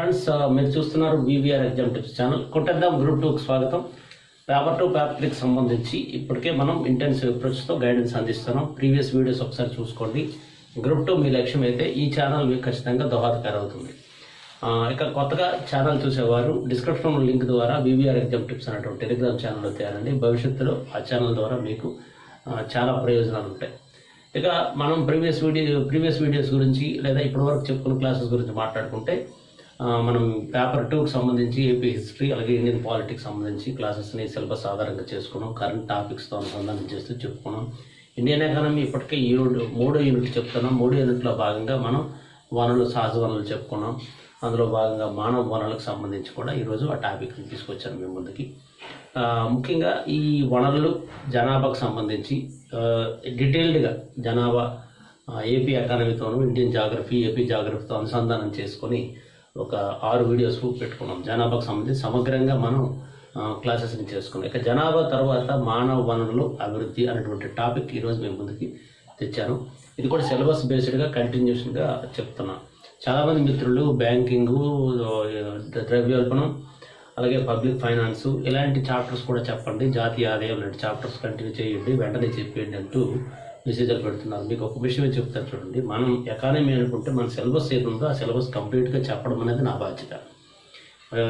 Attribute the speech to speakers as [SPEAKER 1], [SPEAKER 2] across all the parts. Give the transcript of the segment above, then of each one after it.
[SPEAKER 1] friends మీరు చూస్తున్నారు VVR exam tips channel కొట్టేద్దాం గ్రూప్ టూకి స్వాగతం పేపర్ టూ పేపర్ త్రీకి సంబంధించి ఇప్పటికే మనం ఇంటెన్సివ్ అప్రోచ్తో గైడెన్స్ అందిస్తున్నాం ప్రీవియస్ వీడియోస్ ఒకసారి చూసుకోండి గ్రూప్ టూ మీ లక్ష్యం అయితే ఈ ఛానల్ మీకు ఖచ్చితంగా దోహదకరం అవుతుంది ఆ, ఇక కొత్తగా ఛానల్ చూసేవారు డిస్క్రిప్షన్ లింక్ ద్వారా వివిఆర్ ఎగ్జామ్ టిప్స్ అనేటువంటి టెలిగ్రామ్ ఛానల్ తేరండి భవిష్యత్తులో ఆ ఛానల్ ద్వారా మీకు ఆ, చాలా ప్రయోజనాలు ఉంటాయి ఇక మనం ప్రీవియస్ వీడియో ప్రీవియస్ వీడియోస్ గురించి లేదా ఇప్పటివరకు చెప్పుకున్న క్లాసెస్ గురించి మాట్లాడుకుంటే ఆ, మనం పేపర్ టూకి సంబంధించి ఏపీ హిస్టరీ అలాగే ఇండియన్ పాలిటిక్స్ సంబంధించి క్లాసెస్ని సిలబస్ ఆధారంగా చేసుకున్నాం కరెంట్ టాపిక్స్తో అనుసంధానం చేస్తూ చెప్పుకున్నాం ఇండియన్ ఎకానమీ ఇప్పటికే ఈ యూనిట్ మూడో యూనిట్ చెప్తున్నాం మూడో యూనిట్లో భాగంగా మనం వనరులు సహజ వనరులు చెప్పుకున్నాం అందులో భాగంగా మానవ వనరులకు సంబంధించి కూడా ఈరోజు ఆ టాపిక్ని తీసుకొచ్చాను మీ ముందుకి ఆ, ముఖ్యంగా ఈ వనరులు జనాభాకు సంబంధించి ఆ, డీటెయిల్డ్గా జనాభా ఆ, ఏపీ ఎకానమీతోనూ ఇండియన్ జాగ్రఫీ ఏపీ జాగ్రఫీతో అనుసంధానం చేసుకొని ఒక ఆరు వీడియోస్ పెట్టుకున్నాం జనాభాకు సంబంధించి సమగ్రంగా మనం ఆ, క్లాసెస్ని చేసుకున్నాం ఇక జనాభా తర్వాత మానవ వనరులు అభివృద్ధి అనేటువంటి టాపిక్ ఈరోజు మేము ముందుకి తెచ్చాను ఇది కూడా సిలబస్ బేస్డ్గా కంటిన్యూషన్గా చెప్తున్నాను చాలామంది మిత్రులు బ్యాంకింగు ద్రవ్యోల్బణం అలాగే పబ్లిక్ ఫైనాన్స్ ఇలాంటి చాప్టర్స్ కూడా చెప్పండి జాతీయ ఆదాయం లాంటి చాప్టర్స్ కంటిన్యూ చేయండి వెంటనే చెప్పేయండి అంటూ మెసేజ్లు పెడుతున్నారు మీకు ఒక విషయమే చెప్తాను చూడండి మనం ఎకానమీ అనుకుంటే మన సిలబస్ ఏది ఉందో ఆ సిలబస్ కంప్లీట్గా చెప్పడం అనేది నా బాధ్యత ఆ,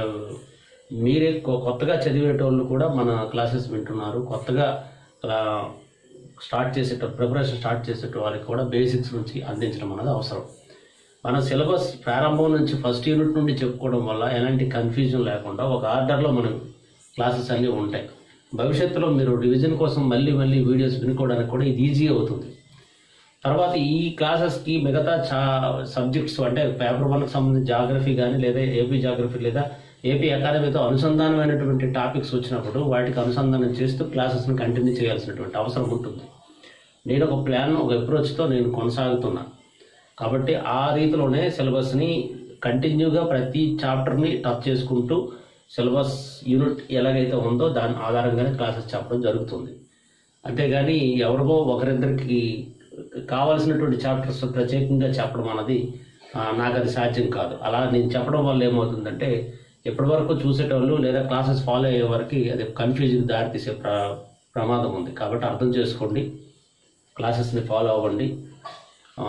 [SPEAKER 1] మీరే కొ- కొత్తగా చదివేటోళ్ళు కూడా మన క్లాసెస్ వింటున్నారు కొత్తగా ఆ, స్టార్ట్ చేసేట ప్రిపరేషన్ స్టార్ట్ చేసేట వాళ్ళకి కూడా బేసిక్స్ నుంచి అందించడం అనేది అవసరం మన సిలబస్ ప్రారంభం నుంచి ఫస్ట్ యూనిట్ నుండి చెప్పుకోవడం వల్ల ఎలాంటి కన్ఫ్యూజన్ లేకుండా ఒక ఆర్డర్లో మనం క్లాసెస్ అన్నీ ఉంటాయి భవిష్యత్తులో మీరు రివిజన్ కోసం మళ్ళీ మళ్ళీ వీడియోస్ వినుకోవడానికి కూడా ఇది ఈజీ అవుతుంది తర్వాత ఈ క్లాసెస్కి మిగతా చా సబ్జెక్ట్స్ అంటే పేపర్ వన్కి సంబంధించి జాగ్రఫీ కానీ లేదా ఏపీ జాగ్రఫీ లేదా ఏపీ అకాడమీతో అనుసంధానమైనటువంటి టాపిక్స్ వచ్చినప్పుడు వాటికి అనుసంధానం చేస్తూ క్లాసెస్ని కంటిన్యూ చేయాల్సినటువంటి అవసరం ఉంటుంది నేను ఒక ప్లాన్ ఒక అప్రోచ్తో నేను కొనసాగుతున్నా కాబట్టి ఆ రీతిలోనే సిలబస్ని కంటిన్యూగా ప్రతి చాప్టర్ని టచ్ చేసుకుంటూ సిలబస్ యూనిట్ ఎలాగైతే ఉందో దాని ఆధారంగానే క్లాసెస్ చెప్పడం జరుగుతుంది అంతేగాని ఎవరికో ఒకరిద్దరికి కావాల్సినటువంటి చాప్టర్స్ ప్రత్యేకంగా చెప్పడం అన్నది ఆ, నాకు అది సాధ్యం కాదు అలా నేను చెప్పడం వల్ల ఏమవుతుందంటే ఎప్పటి వరకు చూసేటోళ్ళు లేదా క్లాసెస్ ఫాలో అయ్యే వరకు అది కన్ఫ్యూజన్ దారితీసే ప్ర ప్రమాదం ఉంది కాబట్టి అర్థం చేసుకోండి క్లాసెస్ని ఫాలో అవ్వండి ఆ,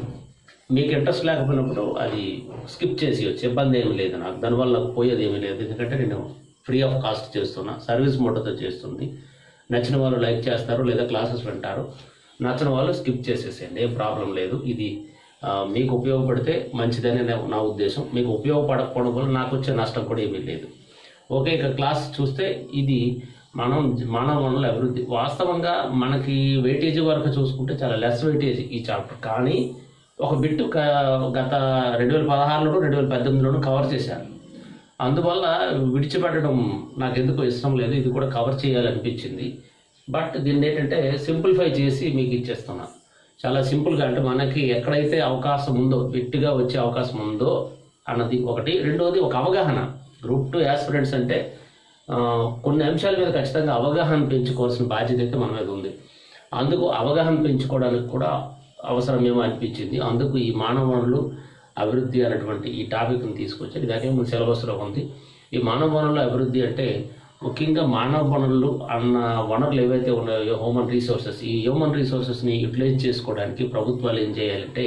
[SPEAKER 1] మీకు ఇంట్రెస్ట్ లేకపోయినప్పుడు అది స్కిప్ చేసేయచ్చు ఇబ్బంది ఏమీ లేదు నాకు దానివల్ల నాకు పోయేది ఏమీ లేదు ఎందుకంటే నేను ఫ్రీ ఆఫ్ కాస్ట్ చేస్తున్నా సర్వీస్ మోటతో చేస్తుంది నచ్చిన వాళ్ళు లైక్ చేస్తారు లేదా క్లాసెస్ వింటారు నచ్చిన వాళ్ళు స్కిప్ చేసేసేయండి ఏం ప్రాబ్లం లేదు ఇది ఆ, మీకు ఉపయోగపడితే మంచిదని నా- నా ఉద్దేశం మీకు ఉపయోగపడకపోవడం వల్ల నాకు వచ్చే నష్టం కూడా ఏమీ లేదు ఓకే ఇక క్లాస్ చూస్తే ఇది మనం మానవ వనరుల అభివృద్ధి వాస్తవంగా మనకి వెయిటేజ్ వరకు చూసుకుంటే చాలా లెస్ వెయిటేజ్ ఈ చాప్టర్ కానీ ఒక బిట్ గత రెండు వేల పదహారులోను రెండు వేల పద్దెనిమిదిలోను కవర్ చేశారు అందువల్ల విడిచిపెట్టడం నాకు ఎందుకో ఇష్టం లేదు ఇది కూడా కవర్ చేయాలనిపించింది బట్ దీన్ని ఏంటంటే సింప్లిఫై చేసి మీకు ఇచ్చేస్తున్నా చాలా సింపుల్గా అంటే మనకి ఎక్కడైతే అవకాశం ఉందో బిట్గా వచ్చే అవకాశం ఉందో అన్నది ఒకటి రెండోది ఒక అవగాహన గ్రూప్ టూ యాస్పిరెంట్స్ అంటే ఆ, కొన్ని అంశాల మీద ఖచ్చితంగా అవగాహన పెంచుకోవాల్సిన బాధ్యత అయితే మన మీద ఉంది అందుకు అవగాహన పెంచుకోవడానికి కూడా అవసరమేమో అనిపించింది అందుకు ఈ మానవ వనరులు అభివృద్ధి అనేటువంటి ఈ టాపిక్ని తీసుకొచ్చి ఇదాకే మన సిలబస్లో ఉంది ఈ మానవ వనరుల అభివృద్ధి అంటే ముఖ్యంగా మానవ వనరులు అన్న వనరులు ఏవైతే ఉన్నాయో హ్యూమన్ రీసోర్సెస్ ఈ హ్యూమన్ రీసోర్సెస్ని యూటిలైజ్ చేసుకోవడానికి ప్రభుత్వాలు ఏం చేయాలంటే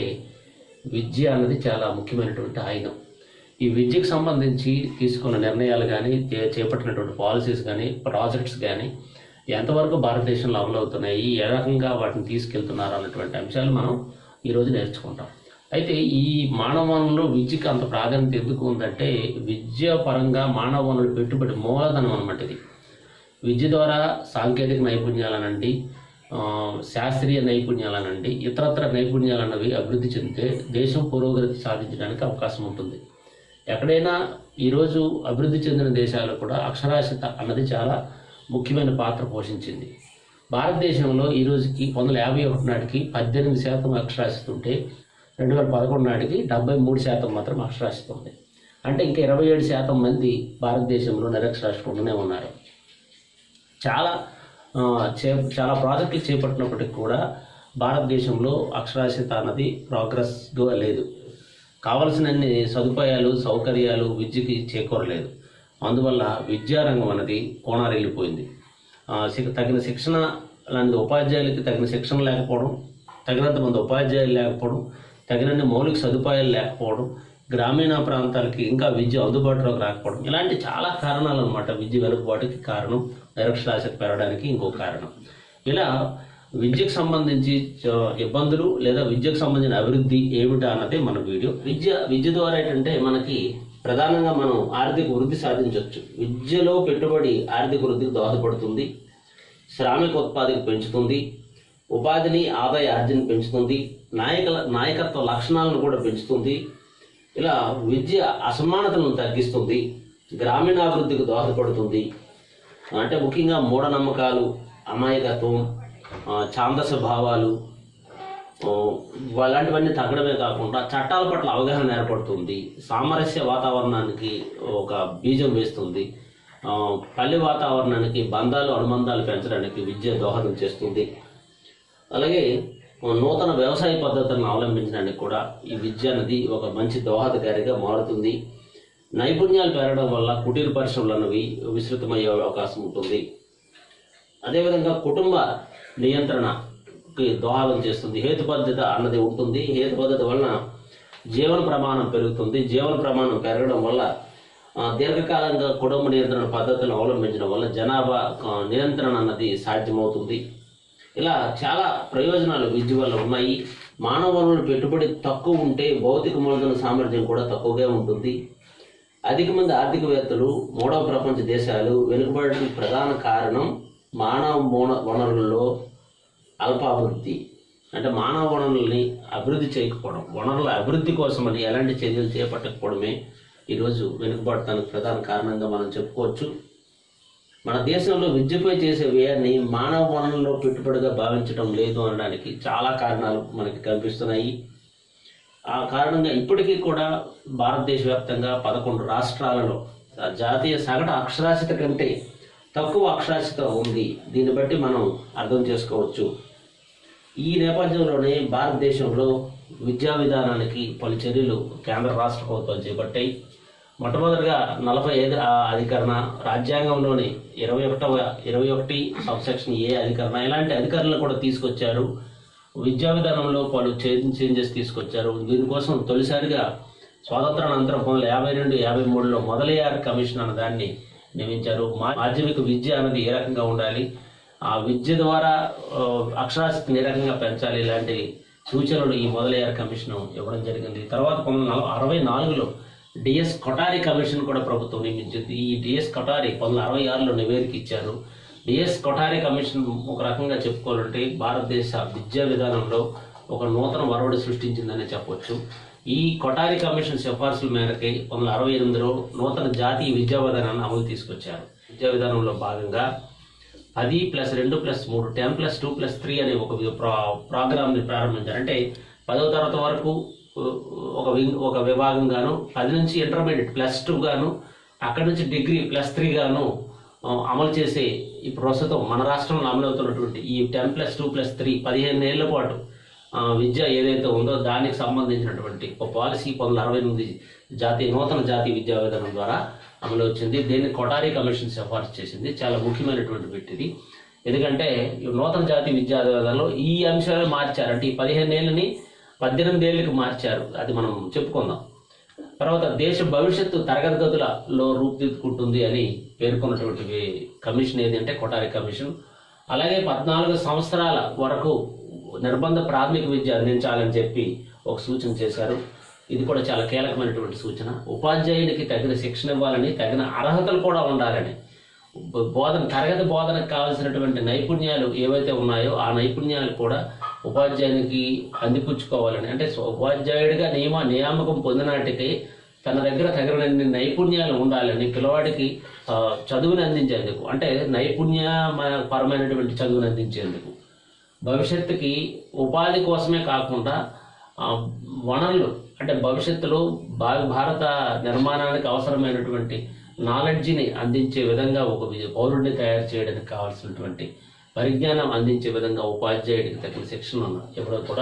[SPEAKER 1] విద్య అన్నది చాలా ముఖ్యమైనటువంటి ఆయుధం ఈ విద్యకు సంబంధించి తీసుకున్న నిర్ణయాలు కానీ చేపట్టినటువంటి పాలసీస్ కానీ ప్రాజెక్ట్స్ కానీ ఎంతవరకు భారతదేశంలో అమలు అవుతున్నాయి ఏ రకంగా వాటిని తీసుకెళ్తున్నారు అన్నటువంటి అంశాలు మనం ఈరోజు నేర్చుకుంటాం అయితే ఈ మానవ వనరులు విద్యకు అంత ప్రాధాన్యత ఎందుకు ఉందంటే విద్య పరంగా మానవ వనరులు పెట్టుబడి మూలధనం అనమాట ఇది విద్య ద్వారా సాంకేతిక నైపుణ్యాలనండి ఆ, శాస్త్రీయ నైపుణ్యాలనండి ఇతరత్ర నైపుణ్యాలన్నవి అభివృద్ధి చెందితే దేశం పురోగతి సాధించడానికి అవకాశం ఉంటుంది ఎక్కడైనా ఈరోజు అభివృద్ధి చెందిన దేశాలు కూడా అక్షరాస్యత అన్నది చాలా ముఖ్యమైన పాత్ర పోషించింది భారతదేశంలో ఈ రోజుకి పంతొమ్మిది వందల యాభై ఒకటి నాటికి పద్దెనిమిది శాతం అక్షరాస్యత ఉంటే రెండు వేల పదకొండు నాటికి డెబ్బై మూడు శాతం మాత్రం అక్షరాస్యత ఉంది అంటే ఇంకా ఇరవై ఏడు శాతం మంది భారతదేశంలో నిరక్షరాస్యతగానే ఉన్నారు చాలా ఆ, చే చాలా ప్రాజెక్టులు చేపట్టినప్పటికీ కూడా భారతదేశంలో అక్షరాస్యత అన్నది ప్రోగ్రెస్గా లేదు కావలసినన్ని సదుపాయాలు సౌకర్యాలు విద్యకి చేకూరలేదు అందువల్ల విద్యారంగం అనేది కోణారెళ్ళిపోయింది ఆ, శి- తగిన శిక్షణ లాంటి ఉపాధ్యాయులకి తగిన శిక్షణ లేకపోవడం తగినంత మంది ఉపాధ్యాయులు లేకపోవడం తగినన్ని మౌలిక సదుపాయాలు లేకపోవడం గ్రామీణ ప్రాంతాలకి ఇంకా విద్య అందుబాటులోకి రాకపోవడం ఇలాంటి చాలా కారణాలు అనమాట విద్య వెనుకబాటుకి కారణం నిరక్షరాస్యత పెరగడానికి ఇంకో కారణం ఇలా విద్యకు సంబంధించి చ- ఇబ్బందులు లేదా విద్యకు సంబంధించిన అభివృద్ధి ఏమిటా అన్నదే మన వీడియో విద్య విద్య ద్వారా ఏంటంటే మనకి ప్రధానంగా మనం ఆర్థిక వృద్ధి సాధించవచ్చు విద్యలో పెట్టుబడి ఆర్థిక వృద్ధికి దోహదపడుతుంది శ్రామిక ఉత్పాదక పెంచుతుంది ఉపాధిని ఆదాయ ఆర్జన పెంచుతుంది నాయకుల నాయకత్వ లక్షణాలను కూడా పెంచుతుంది ఇలా విద్య అసమానతలను తగ్గిస్తుంది గ్రామీణాభివృద్ధికి దోహదపడుతుంది అంటే ముఖ్యంగా మూఢనమ్మకాలు అమాయకత్వం ఆ, ఛాందస భావాలు ఆ, అలాంటివన్నీ తగ్గడమే కాకుండా చట్టాల పట్ల అవగాహన ఏర్పడుతుంది సామరస్య వాతావరణానికి ఒక బీజం వేస్తుంది ఆ, పల్లె వాతావరణానికి బంధాలు అనుబంధాలు పెంచడానికి విద్య దోహదం చేస్తుంది అలాగే నూతన వ్యవసాయ పద్ధతులను అవలంబించడానికి కూడా ఈ విద్య అనేది ఒక మంచి దోహదకారిగా మారుతుంది నైపుణ్యాలు పెరగడం వల్ల కుటీర పరిశ్రమలు అనేవి విస్తృతమయ్యే అవకాశం ఉంటుంది అదేవిధంగా కుటుంబ నియంత్రణకి దోహదం చేస్తుంది హేతుబద్ధత అన్నది ఉంటుంది హేతుబద్ధత వలన జీవన ప్రమాణం పెరుగుతుంది జీవన ప్రమాణం పెరగడం వల్ల ఆ, దీర్ఘకాలంగా కుటుంబ నియంత్రణ పద్ధతులను అవలంబించడం వల్ల జనాభా ఆ, నియంత్రణ అన్నది సాధ్యమవుతుంది ఇలా చాలా ప్రయోజనాలు విద్య వల్ల ఉన్నాయి మానవ వనరుల పెట్టుబడి తక్కువ ఉంటే భౌతిక మూలధన సామర్థ్యం కూడా తక్కువగా ఉంటుంది అధిక మంది ఆర్థికవేత్తలు మూడవ ప్రపంచ దేశాలు వెనుకబడడానికి ప్రధాన కారణం మానవ మూల వనరుల్లో అల్పాభివృద్ధి అంటే మానవ వనరుల్ని అభివృద్ధి చేయకపోవడం వనరుల అభివృద్ధి కోసమని ఎలాంటి చర్యలు చేపట్టకపోవడమే ఈరోజు వెనుకబడటానికి ప్రధాన కారణంగా మనం చెప్పుకోవచ్చు మన దేశంలో విద్యపై చేసే వ్యయాన్ని మానవ వనరుల్లో పెట్టుబడిగా భావించడం లేదు అనడానికి చాలా కారణాలు మనకి కనిపిస్తున్నాయి ఆ కారణంగా ఇప్పటికీ కూడా భారతదేశ వ్యాప్తంగా పదకొండు రాష్ట్రాలలో ఆ జాతీయ సగటు అక్షరాస్యత కంటే తక్కువ అక్షరాస్యత ఉంది దీన్ని బట్టి మనం అర్థం చేసుకోవచ్చు ఈ నేపథ్యంలోనే భారతదేశంలో విద్యా విధానానికి పలు చర్యలు కేంద్ర రాష్ట్ర ప్రభుత్వాలు చేపట్టాయి మొట్టమొదటిగా నలభై ఐదు ఆ అధికరణ రాజ్యాంగంలోని ఇరవై ఒకటవ ఇరవై ఒకటి సబ్సెక్షన్ ఏ అధికరణ ఇలాంటి అధికారులను కూడా తీసుకొచ్చారు విద్యా విధానంలో పలు చేంజెస్ తీసుకొచ్చారు దీనికోసం తొలిసారిగా స్వాతంత్రానంతరం పంతొమ్మిది వందల యాభై రెండు యాభై మూడులో మొదలయ్యారు కమిషన్ అన్న దాన్ని నియమించారు మా- మాధ్యమిక విద్య అనేది ఏ రకంగా ఉండాలి ఆ విద్య ద్వారా ఆ, అక్షరాస్యతను ఏ రకంగా పెంచాలి ఇలాంటి సూచనలు ఈ మొదలయ్యారు కమిషన్ ఇవ్వడం జరిగింది తర్వాత పంతొమ్మిది వందల అరవై నాలుగులో డిఎస్ కొటారి కమిషన్ కూడా ప్రభుత్వం నియమించింది ఈ డిఎస్ కొటారి పంతొమ్మిది వందల అరవై ఆరులో నివేదిక ఇచ్చారు డిఎస్ కొఠారి కమిషన్ ఒక రకంగా చెప్పుకోవాలంటే భారతదేశ విద్యా విధానంలో ఒక నూతన వరవడి సృష్టించిందని చెప్పొచ్చు ఈ కొఠారి కమిషన్ సిఫార్సుల మేరకి పంతొమ్మిది వందల అరవై ఎనిమిదిలో నూతన జాతీయ విద్యా విధానాన్ని అమలు తీసుకొచ్చారు విద్యా విధానంలో భాగంగా పది ప్లస్ రెండు ప్లస్ మూడు ten plus two plus three అనే ఒక వి- ప్రా ప్రోగ్రామ్ని ప్రారంభించారు అంటే పదవ తరగతి వరకు ఉ- ఒక వి- ఒక విభాగం గాను పది నుంచి ఇంటర్మీడియట్ ప్లస్ టూ గాను అక్కడి నుంచి డిగ్రీ ప్లస్ త్రీ గాను ఆ, అమలు చేసే ఈ ప్రస్తుతం మన రాష్ట్రంలో అమలవుతున్నటువంటి ఈ ten plus two plus three పదిహేను ఏళ్ల పాటు ఆ, విద్య ఏదైతే ఉందో దానికి సంబంధించినటువంటి ఒక పాలసీ పంతొమ్మిది వందల అరవై ఎనిమిది జాతీయ నూతన జాతీయ విద్యా విధానం ద్వారా అమలు వచ్చింది దీన్ని కొటారి కమిషన్ సిఫార్సు చేసింది చాలా ముఖ్యమైనటువంటి బిట్ ఇది ఎందుకంటే ఈ నూతన జాతీయ విద్యా విధానంలో ఈ అంశాలు మార్చారు అంటే ఈ పదిహేను ఏళ్ళని పద్దెనిమిది ఏళ్ళకి మార్చారు అది మనం చెప్పుకుందాం తర్వాత దేశ భవిష్యత్తు తరగతి గదులలో రూపుదిద్దుకుంటుంది అని పేర్కొన్నటువంటి వే- కమిషన్ ఏది అంటే కొటారి కమిషన్ అలాగే పద్నాలుగు సంవత్సరాల వరకు నిర్బంధ ప్రాథమిక విద్య అందించాలని చెప్పి ఒక సూచన చేశారు ఇది కూడా చాలా కీలకమైనటువంటి సూచన ఉపాధ్యాయునికి తగిన శిక్షణ ఇవ్వాలని తగిన అర్హతలు కూడా ఉండాలని బ- బోధన తరగతి బోధనకు కావాల్సినటువంటి నైపుణ్యాలు ఏవైతే ఉన్నాయో ఆ నైపుణ్యాలు కూడా ఉపాధ్యాయునికి అందిపుచ్చుకోవాలని అంటే స్వ- ఉపాధ్యాయుడిగా నియమ నియామకం పొందినాటికి తన దగ్గర తగినన్ని నైపుణ్యాలు ఉండాలని పిల్లవాడికి ఆ, చదువుని అందించేందుకు అంటే నైపుణ్య పరమైనటువంటి చదువుని అందించేందుకు భవిష్యత్తుకి ఉపాధి కోసమే కాకుండా ఆ, వనరులు అంటే భవిష్యత్తులో భా- భారత నిర్మాణానికి అవసరమైనటువంటి నాలెడ్జిని అందించే విధంగా ఒక వి- పౌరుడిని తయారు చేయడానికి కావాల్సినటువంటి పరిజ్ఞానం అందించే విధంగా ఉపాధ్యాయుడికి తగిన శిక్షణ ఇవ్వడం కూడా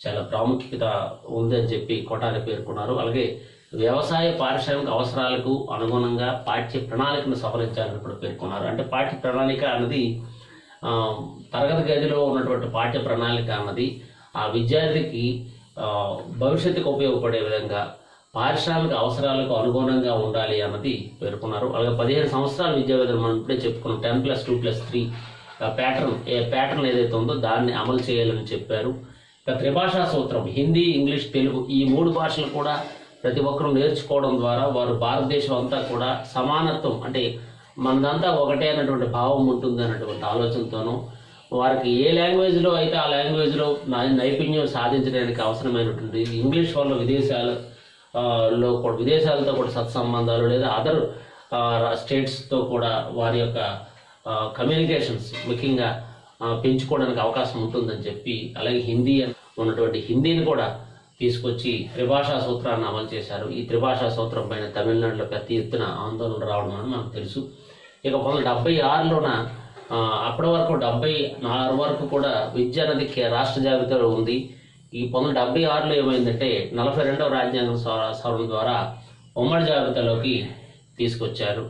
[SPEAKER 1] చాలా ప్రాముఖ్యత ఉందని చెప్పి కొటారి పేర్కొన్నారు అలాగే వ్యవసాయ పారిశ్రామిక అవసరాలకు అనుగుణంగా పాఠ్య ప్రణాళికను సవరించాలని కూడా పేర్కొన్నారు అంటే పాఠ్య ప్రణాళిక అన్నది ఆ, తరగతి గదిలో ఉన్నటువంటి పాఠ్య ప్రణాళిక అన్నది ఆ విద్యార్థికి ఆ, భవిష్యత్తుకు ఉపయోగపడే విధంగా పారిశ్రామిక అవసరాలకు అనుగుణంగా ఉండాలి అన్నది పేర్కొన్నారు అలాగే పదిహేను సంవత్సరాల విద్యా విధానం మనం ఇప్పుడే చెప్పుకున్నాం ten plus two plus three pattern ఏ ప్యాటర్న్ ఏదైతే ఉందో దాన్ని అమలు చేయాలని చెప్పారు ఇక త్రిభాషా సూత్రం హిందీ ఇంగ్లీష్ తెలుగు ఈ మూడు భాషలు కూడా ప్రతి ఒక్కరూ నేర్చుకోవడం ద్వారా వారు భారతదేశం అంతా కూడా సమానత్వం అంటే మనదంతా ఒకటే అన్నటువంటి భావం ఉంటుంది అన్నటువంటి ఆలోచనతోనూ వారికి ఏ లాంగ్వేజ్లో అయితే ఆ లాంగ్వేజ్లో నై- నైపుణ్యం సాధించడానికి అవసరమైనటువంటి ఇంగ్లీష్ వల్ల విదేశాలు ఆ, లో కూడా విదేశాలతో కూడా సత్సంబంధాలు లేదా అదర్ స్టేట్స్తో కూడా వారి యొక్క కమ్యూనికేషన్స్ ముఖ్యంగా ఆ, పెంచుకోవడానికి అవకాశం ఉంటుందని చెప్పి అలాగే హిందీ అని ఉన్నటువంటి హిందీని కూడా తీసుకొచ్చి త్రిభాషా సూత్రాన్ని అమలు చేశారు ఈ త్రిభాషా సూత్రం పైన తమిళనాడులో పెద్ద ఎత్తున ఆందోళన రావడం అని మనకు తెలుసు ఇక పంతొమ్మిది డెబ్బై ఆరులోన ఆ, అప్పటి వరకు డెబ్బై నాలుగు వరకు కూడా విద్య అనేది కే- రాష్ట్ర జాబితాలో ఉంది ఈ పంతొమ్మిది డెబ్బై ఆరులో ఏమైందంటే నలభై రెండవ రాజ్యాంగం సవ- సవరణ ద్వారా ఉమ్మడి జాబితాలోకి తీసుకొచ్చారు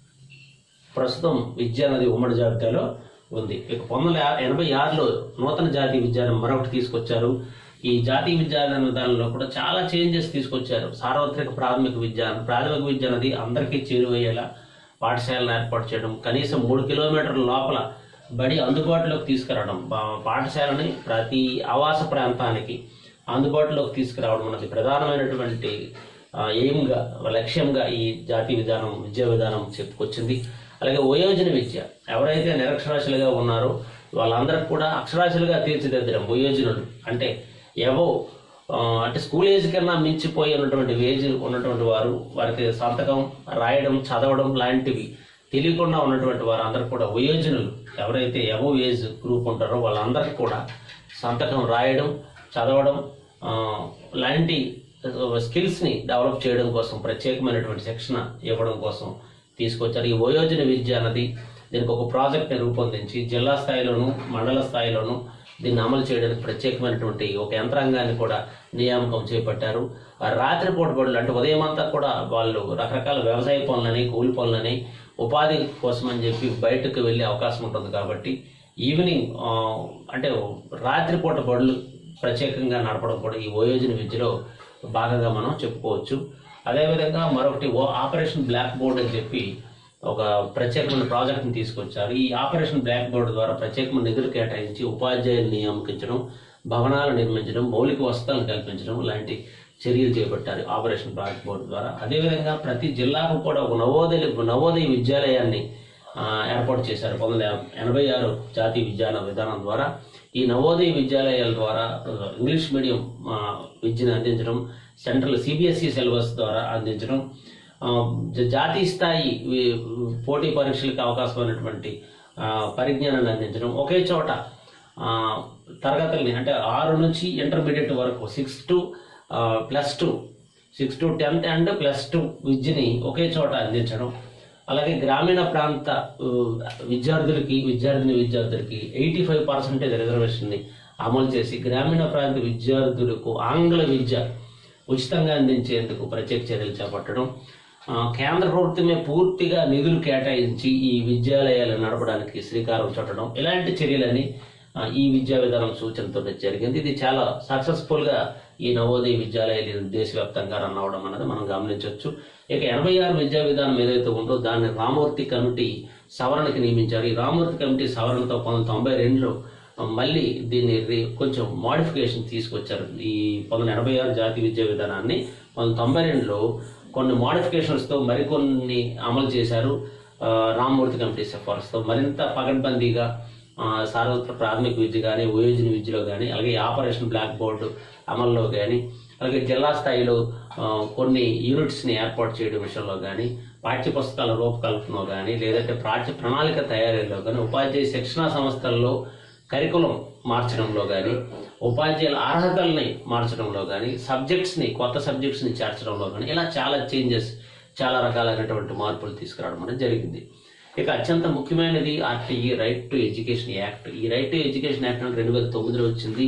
[SPEAKER 1] ప్రస్తుతం విద్య అనేది ఉమ్మడి జాబితాలో ఉంది ఇక పంతొమ్మిది వందల ఎనభై ఆరులో నూతన జాతీయ విద్యాన్ని మరొకటి తీసుకొచ్చారు ఈ జాతీయ విద్యా విధానంలో కూడా చాలా చేంజెస్ తీసుకొచ్చారు సార్వత్రిక ప్రాథమిక విద్య ప్రాథమిక విద్య అనేది అందరికీ చేరువయ్యేలా పాఠశాలను ఏర్పాటు చేయడం కనీసం మూడు కిలోమీటర్ల లోపల బడి అందుబాటులోకి తీసుకురావడం పా- పాఠశాలని ప్రతి ఆవాస ప్రాంతానికి అందుబాటులోకి తీసుకురావడం అనేది ప్రధానమైనటువంటి ఆ, ఎయిమ్గా లక్ష్యంగా ఈ జాతీయ విధానం విద్యా విధానం చెప్పుకొచ్చింది అలాగే వయోజన విద్య ఎవరైతే నిరక్షరాస్యులుగా ఉన్నారో వాళ్ళందరికీ కూడా అక్షరాస్యులుగా తీర్చిదిద్దడం వయోజనులు అంటే ఎవో ఆ, అంటే స్కూల్ ఏజ్ కన్నా మించిపోయి ఉన్నటువంటి ఏజ్ ఉన్నటువంటి వారు వారికి సంతకం రాయడం చదవడం లాంటివి తెలియకుండా ఉన్నటువంటి వారు అందరూ కూడా వయోజనులు ఎవరైతే ఎవో ఏజ్ గ్రూప్ ఉంటారో వాళ్ళందరికీ కూడా సంతకం రాయడం చదవడం ఆ, లాంటి స్కిల్స్ని డెవలప్ చేయడం కోసం ప్రత్యేకమైనటువంటి శిక్షణ ఇవ్వడం కోసం తీసుకొచ్చారు ఈ వయోజన విద్య అన్నది దీనికి ఒక ప్రాజెక్ట్ని రూపొందించి జిల్లా స్థాయిలోను మండల స్థాయిలోను దీన్ని అమలు చేయడానికి ప్రత్యేకమైనటువంటి ఒక యంత్రాంగాన్ని కూడా నియామకం చేపట్టారు ఆ రాత్రిపూట బడులు అంటే ఉదయం అంతా కూడా వాళ్ళు రకరకాల వ్యవసాయ పనులని కూలి పనులని ఉపాధి కోసం అని చెప్పి బయటకు వెళ్ళే అవకాశం ఉంటుంది కాబట్టి ఈవినింగ్ ఆ, అంటే రాత్రిపూట బడులు ప్రత్యేకంగా నడపడం కూడా ఈ వయోజన విద్యలో భాగంగా మనం చెప్పుకోవచ్చు అదేవిధంగా మరొకటి ఓ ఆపరేషన్ బ్లాక్ బోర్డ్ అని చెప్పి ఒక ప్రత్యేకమైన ప్రాజెక్ట్ని తీసుకొచ్చారు ఈ ఆపరేషన్ బ్లాక్ బోర్డ్ ద్వారా ప్రత్యేకమైన నిధులు కేటాయించి ఉపాధ్యాయులు నియామకించడం భవనాలు నిర్మించడం మౌలిక వసతులను కల్పించడం లాంటి చర్యలు చేపట్టారు ఆపరేషన్ బ్లాక్ బోర్డ్ ద్వారా అదేవిధంగా ప్రతి జిల్లాకు కూడా ఒక నవోదయ నవోదయ విద్యాలయాన్ని ఆ, ఏర్పాటు చేశారు పంతొమ్మిది వందల ఎనభై ఆరు జాతీయ విద్యాన విధానం ద్వారా ఈ నవోదయ విద్యాలయాల ద్వారా ఆ, ఇంగ్లీష్ మీడియం ఆ, విద్యను అందించడం సెంట్రల్ సిబిఎస్ఈ సిలబస్ ద్వారా అందించడం ఆ, జ- జాతీయ స్థాయి వి- పోటీ పరీక్షలకు అవకాశమైనటువంటి ఆ, పరిజ్ఞానాన్ని అందించడం ఒకే చోట ఆ, తరగతుల్ని అంటే ఆరు నుంచి ఇంటర్మీడియట్ వరకు six to plus two six to tenth and plus two విద్యని ఒకే చోట అందించడం అలాగే గ్రామీణ ప్రాంత ఉ, విద్యార్థులకి విద్యార్థిని విద్యార్థులకి ఎయిటీ ఫైవ్ పర్సెంటేజ్ రిజర్వేషన్ని అమలు చేసి గ్రామీణ ప్రాంత విద్యార్థులకు ఆంగ్ల విద్య ఉచితంగా అందించేందుకు ప్రత్యేక చర్యలు చేపట్టడం ఆ, కేంద్ర ప్రభుత్వమే పూర్తిగా నిధులు కేటాయించి ఈ విద్యాలయాలు నడపడానికి శ్రీకారం చుట్టడం ఇలాంటి చర్యలన్నీ ఆ, ఈ విద్యా విధానం సూచనతో జరిగింది ఇది చాలా సక్సెస్ఫుల్ గా ఈ నవోదయ విద్యాలయాలు దేశవ్యాప్తంగా రన్ అవడం అనేది మనం గమనించవచ్చు ఇక ఎనభై ఆరు విద్యా విధానం ఏదైతే ఉందో దాన్ని రామూర్తి కమిటీ సవరణకి నియమించారు ఈ రామూర్తి కమిటీ సవరణతో పంతొమ్మిది తొంభై రెండులో మళ్ళీ దీన్ని రి- కొంచెం మోడిఫికేషన్ తీసుకొచ్చారు ఈ పంతొమ్మిది ఎనభై ఆరు జాతీయ విద్యా విధానాన్ని పంతొమ్మిది తొంభై రెండులో కొన్ని మోడిఫికేషన్స్తో మరికొన్ని అమలు చేశారు ఆ, రామమూర్తి కమిటీ సిఫార్సుతో మరింత పకడ్బందీగా ఆ, సార్వత్రిక ప్రాథమిక విద్య కానీ వయోజన విద్యలో కానీ అలాగే ఈ ఆపరేషన్ బ్లాక్ బోర్డు అమల్లో కానీ అలాగే జిల్లా స్థాయిలో ఆ, కొన్ని యూనిట్స్ని ఏర్పాటు చేయడం విషయంలో కానీ పాఠ్య పుస్తకాల రూపకల్పనలో కానీ లేదంటే పాఠ్య ప్రణాళిక తయారీలో కానీ ఉపాధ్యాయ శిక్షణా సంస్థల్లో కరికులం మార్చడంలో కానీ ఉపాధ్యాయుల అర్హతల్ని మార్చడంలో కానీ సబ్జెక్ట్స్ని కొత్త సబ్జెక్ట్స్ని చేర్చడంలో కానీ ఇలా చాలా చేంజెస్ చాలా రకాలైనటువంటి మార్పులు తీసుకురావడం అనేది జరిగింది ఇక అత్యంత ముఖ్యమైనది RTE right to education act ఈ రైట్ టు ఎడ్యుకేషన్ యాక్ట్ అనేది రెండు వేల తొమ్మిదిలో వచ్చింది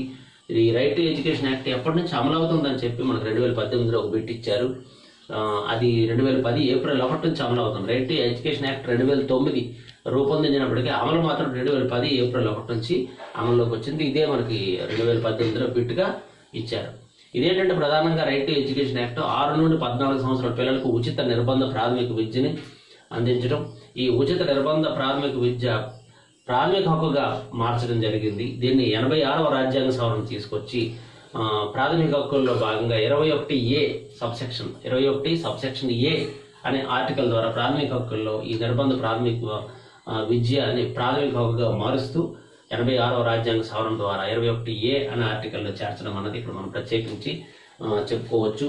[SPEAKER 1] ఇది రైట్ టు ఎడ్యుకేషన్ యాక్ట్ ఎప్పటి నుంచి అమలు అవుతుందని చెప్పి మనకు రెండు వేల పద్దెనిమిదిలో ఒక బిట్ ఇచ్చారు ఆ, అది రెండు వేల పది ఏప్రిల్ ఒకటి నుంచి అమలు అవుతుంది రైట్ టు ఎడ్యుకేషన్ యాక్ట్ రెండు వేల తొమ్మిది రూపొందించినప్పటికీ అమలు మాత్రం రెండు వేల పది ఏప్రిల్ ఒకటి నుంచి అమల్లోకి వచ్చింది ఇదే మనకి రెండు వేల పద్దెనిమిదిలో బిట్గా ఇచ్చారు ఇదేంటంటే ప్రధానంగా రైట్ టు ఎడ్యుకేషన్ యాక్ట్ ఆరు నుండి పద్నాలుగు సంవత్సరాల పిల్లలకు ఉచిత నిర్బంధ ప్రాథమిక విద్యని అందించడం ఈ ఉచిత నిర్బంధ ప్రాథమిక విద్య ప్రాథమిక హక్కుగా మార్చడం జరిగింది దీన్ని ఎనభై ఆరవ రాజ్యాంగ సవరణ తీసుకొచ్చి ఆ, ప్రాథమిక హక్కుల్లో భాగంగా ఇరవై ఒకటి ఏ సబ్సెక్షన్ ఇరవై ఒకటి సబ్సెక్షన్ ఏ అనే ఆర్టికల్ ద్వారా ప్రాథమిక హక్కుల్లో ఈ నిర్బంధ ప్రాథమిక ఆ, విద్య అనే ప్రాథమిక హక్కుగా మారుస్తూ ఎనభై ఆరవ రాజ్యాంగ సవరణ ద్వారా ఇరవై ఒకటి ఏ అనే ఆర్టికల్లో చేర్చడం అన్నది ఇక్కడ మనం ప్రత్యేకించి ఆ, చెప్పుకోవచ్చు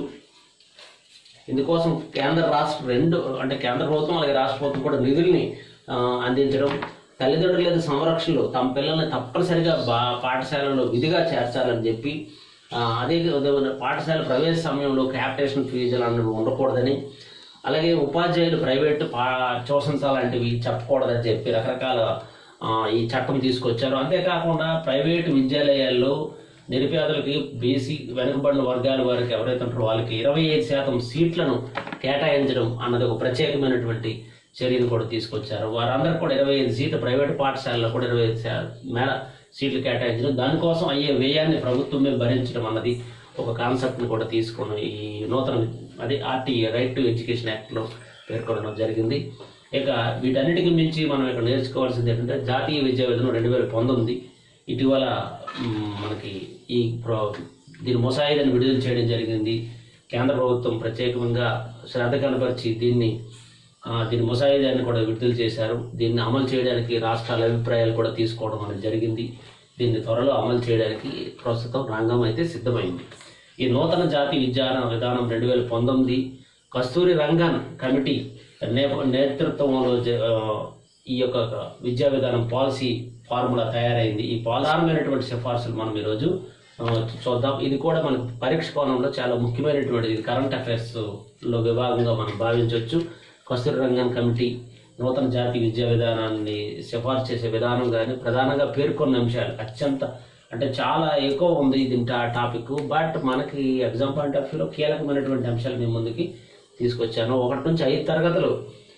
[SPEAKER 1] ఇందుకోసం కేంద్ర రాష్ట్ర రెండు అంటే కేంద్ర ప్రభుత్వం అలాగే రాష్ట్ర ప్రభుత్వం కూడా నిధుల్ని ఆ, అందించడం తల్లిదండ్రులు లేదా సంరక్షణలు తమ పిల్లల్ని తప్పనిసరిగా బా పాఠశాలలో విధిగా చేర్చాలని చెప్పి ఆ, అదే విధమైన పాఠశాల ప్రవేశ సమయంలో క్యాపిటేషన్ ఫీజులు అనేవి ఉండకూడదని అలాగే ఉపాధ్యాయులు ప్రైవేట్ పా ట్యూషన్స్ అలాంటివి చెప్పకూడదని చెప్పి రకరకాల ఆ, ఈ చట్టం తీసుకొచ్చారు అంతేకాకుండా ప్రైవేటు విద్యాలయాల్లో నిరుపేదలకి బీసీ వెనుకబడిన వర్గాల వారికి ఎవరైతే ఉంటారో వాళ్ళకి ఇరవై ఐదు శాతం సీట్లను కేటాయించడం అన్నది ఒక ప్రత్యేకమైనటువంటి చర్యను కూడా తీసుకొచ్చారు వారందరికీ కూడా ఇరవై ఐదు సీట్లు ప్రైవేట్ పాఠశాలలో కూడా ఇరవై ఐదు శా- మేర సీట్లు కేటాయించడం దానికోసం అయ్యే వ్యయాన్ని ప్రభుత్వమే భరించడం అన్నది ఒక కాన్సెప్ట్ని కూడా తీసుకుని ఈ నూతన అదే ఆర్టీ రైట్ టు ఎడ్యుకేషన్ యాక్ట్లో పేర్కొనడం జరిగింది ఇక వీటన్నిటికి మించి మనం ఇక్కడ నేర్చుకోవాల్సింది ఏంటంటే జాతీయ విద్యా విధానం రెండు వేల పంతొమ్మిది ఇటీవల మ్, మనకి ఈ ప్రో దీని ముసాయిదాన్ని విడుదల చేయడం జరిగింది కేంద్ర ప్రభుత్వం ప్రత్యేకంగా శ్రద్ధ కనపరిచి దీన్ని ఆ, దీని ముసాయిదాన్ని కూడా విడుదల చేశారు దీన్ని అమలు చేయడానికి రాష్ట్రాల అభిప్రాయాలు కూడా తీసుకోవడం అనేది జరిగింది దీన్ని త్వరలో అమలు చేయడానికి ప్రస్తుతం రంగం అయితే సిద్ధమైంది ఈ నూతన జాతీయ విద్యా విధానం రెండు వేల పంతొమ్మిది కస్తూరి రంగన్ కమిటీ నే- నేతృత్వంలో జ- ఆ, ఈ యొక్క విద్యా విధానం పాలసీ ఫార్ములా తయారైంది ఈ ప్రధానమైనటువంటి సిఫార్సులు మనం ఈరోజు ఆ, చూద్దాం ఇది కూడా మనకు పరీక్ష కోణంలో చాలా ముఖ్యమైనటువంటి ఇది కరెంట్ అఫైర్స్ లో విభాగంగా మనం భావించవచ్చు కస్తూరి రంగన్ కమిటీ నూతన జాతీయ విద్యా విధానాన్ని సిఫార్సు చేసే విధానం కానీ ప్రధానంగా పేర్కొన్న అంశాలు అత్యంత అంటే చాలా ఎక్కువ ఉంది దీని టాపిక్ బట్ మనకి ఎగ్జామ్ పాయింట్ ఆఫ్ వ్యూలో కీలకమైనటువంటి అంశాలు మీ ముందుకి తీసుకొచ్చాను ఒకటి నుంచి ఐదు తరగతులు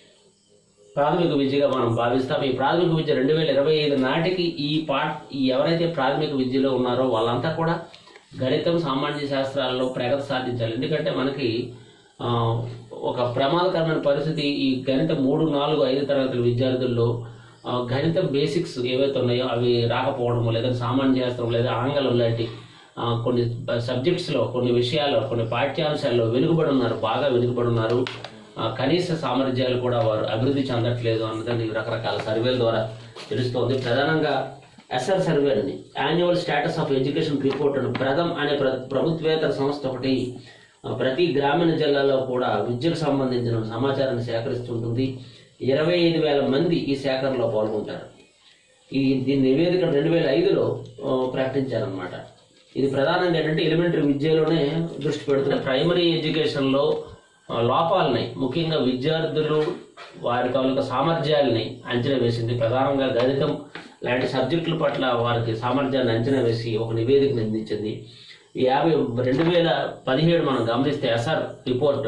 [SPEAKER 1] ప్రాథమిక విద్యగా మనం భావిస్తాం ఈ ప్రాథమిక విద్య రెండు వేల ఇరవై ఐదు నాటికి ఈ పా ఈ ఎవరైతే ప్రాథమిక విద్యలో ఉన్నారో వాళ్ళంతా కూడా గణితం సామాన్య శాస్త్రాల్లో ప్రగతి సాధించాలి ఎందుకంటే మనకి ఆ, ఒక ప్రమాదకరమైన పరిస్థితి ఈ గణిత మూడు నాలుగు ఐదు తరగతుల విద్యార్థుల్లో ఆ, గణితం బేసిక్స్ ఏవైతే ఉన్నాయో అవి రాకపోవడం లేదా సామాన్య శాస్త్రం లేదా ఆంగ్లం లాంటి ఆ, కొన్ని సబ్జెక్ట్స్లో కొన్ని విషయాల్లో కొన్ని పాఠ్యాంశాల్లో వెనుకబడి ఉన్నారు బాగా వెనుకబడి ఉన్నారు ఆ, కనీస సామర్థ్యాలు కూడా వారు అభివృద్ధి చెందట్లేదు అన్నదని రకరకాల సర్వేల ద్వారా తెలుస్తోంది ప్రధానంగా ఎస్ఆర్ సర్వే అని annual status of education report అని ప్రథమ్ అనే ప్ర ప్రభుత్వేతర సంస్థ ఒకటి ఆ, ప్రతి గ్రామీణ జిల్లాలో కూడా విద్యకు సంబంధించిన సమాచారాన్ని సేకరిస్తుంటుంది ఇరవై ఐదు వేల మంది ఈ సేకరణలో పాల్గొంటారు ఈ దీని నివేదిక రెండు వేల ఐదులో ప్రకటించారనమాట ఇది ప్రధానంగా ఏంటంటే ఎలిమెంటరీ విద్యలోనే దృష్టి పెడుతున్న ప్రైమరీ ఎడ్యుకేషన్లో ఆ, లోపాలని ముఖ్యంగా విద్యార్థులు వారి తాలూకా సామర్థ్యాలని అంచనా వేసింది ప్రధానంగా గణితం లాంటి సబ్జెక్టుల పట్ల వారికి సామర్థ్యాన్ని అంచనా వేసి ఒక నివేదికను అందించింది ఈ యాభై రెండు వేల పదిహేడు మనం గమనిస్తే ASER report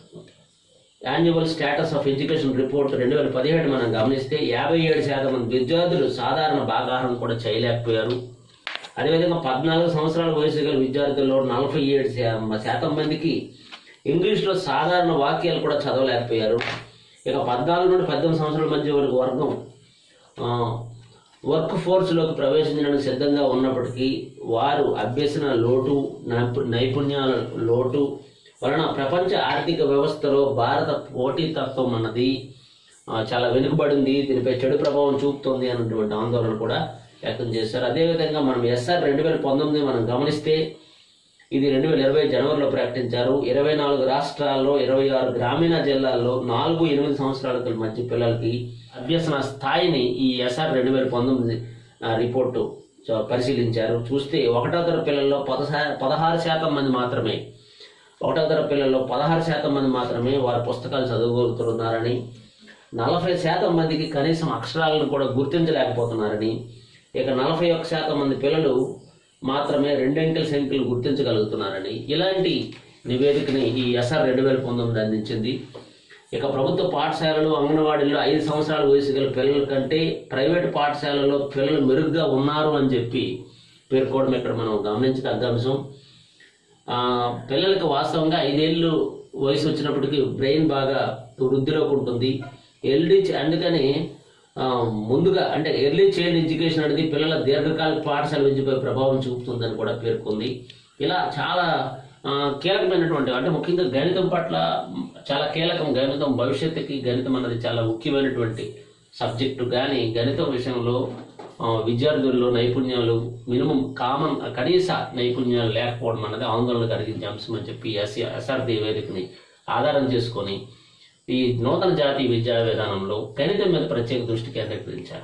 [SPEAKER 1] annual status of education report రెండు వేల పదిహేడు మనం గమనిస్తే యాభై ఏడు శాతం మంది విద్యార్థులు సాధారణ భాగాహారం కూడా చేయలేకపోయారు అదేవిధంగా పద్నాలుగు సంవత్సరాల వయసు గల విద్యార్థుల్లో నలభై ఏడు శా- శాతం మందికి ఇంగ్లీష్లో సాధారణ వాక్యాలు కూడా చదవలేకపోయారు ఇక పద్నాలుగు నుండి పద్దెనిమిది సంవత్సరాల మధ్య వరకు వర్గం ఆ, వర్క్ ఫోర్స్లోకి ప్రవేశించడానికి సిద్ధంగా ఉన్నప్పటికీ వారు అభ్యసన లోటు నైపు- నైపుణ్యాల లోటు వలన ప్రపంచ ఆర్థిక వ్యవస్థలో భారత పోటీతత్వం అన్నది ఆ, చాలా వెనుకబడింది దీనిపై చెడు ప్రభావం చూపుతోంది అన్నటువంటి ఆందోళన కూడా వ్యక్తం చేశారు అదేవిధంగా మనం ఎస్ఆర్ రెండు వేల పంతొమ్మిది మనం గమనిస్తే ఇది రెండు వేల ఇరవై జనవరిలో ప్రకటించారు ఇరవై నాలుగు రాష్ట్రాల్లో ఇరవై ఆరు గ్రామీణ జిల్లాల్లో నాలుగు ఎనిమిది సంవత్సరాల మధ్య పిల్లలకి అభ్యసన స్థాయిని ఈ ఎస్ఆర్ రెండు వేల పంతొమ్మిది ఆ, రిపోర్టు చ- పరిశీలించారు చూస్తే ఒకటో తరగతి పిల్లల్లో పదహా పదహారు శాతం మంది మాత్రమే ఒకటో తరగతి పిల్లల్లో పదహారు శాతం మంది మాత్రమే వారి పుస్తకాలు చదవగలుగుతున్నారని నలభై శాతం మందికి కనీసం అక్షరాలను కూడా గుర్తించలేకపోతున్నారని ఇక నలభై ఒక్క శాతం మంది పిల్లలు మాత్రమే రెండంకెల సంఖ్యలు గుర్తించగలుగుతున్నారని ఇలాంటి నివేదికని ఈ ఎస్ఆర్ రెండు వేల పంతొమ్మిది అందించింది ఇక ప్రభుత్వ పాఠశాలలు అంగన్వాడీల్లో ఐదు సంవత్సరాల వయసు గల పిల్లల కంటే ప్రైవేటు పాఠశాలలో పిల్లలు మెరుగ్గా ఉన్నారు అని చెప్పి పేర్కోవడం ఇక్కడ మనం గమనించదగ్గ అంశం ఆ, పిల్లలకి వాస్తవంగా ఐదేళ్ళు వయసు వచ్చినప్పటికీ బ్రెయిన్ బాగా వృద్ధిలోకి ఉంటుంది ఎల్డీ అందుకని ఆ, ముందుగా అంటే ఎర్లీ చైల్డ్ ఎడ్యుకేషన్ అనేది పిల్లల దీర్ఘకాలిక పాఠశాల విద్యపై ప్రభావం చూపుతుందని కూడా పేర్కొంది ఇలా చాలా ఆ, కీలకమైనటువంటి అంటే ముఖ్యంగా గణితం పట్ల చాలా కీలకం గణితం భవిష్యత్తుకి గణితం అన్నది చాలా ముఖ్యమైనటువంటి సబ్జెక్టు కానీ గణితం విషయంలో ఆ, విద్యార్థుల్లో నైపుణ్యాలు మినిమం కామన్ కనీస నైపుణ్యాలు లేకపోవడం అన్నది ఆందోళన కలిగించే అంశం అని చెప్పి ఎస్ ఎస్ఆర్డి వేదికని ఆధారం చేసుకొని ఈ నూతన జాతీయ విద్యా విధానంలో గణితం మీద ప్రత్యేక దృష్టి కేంద్రీకరించారు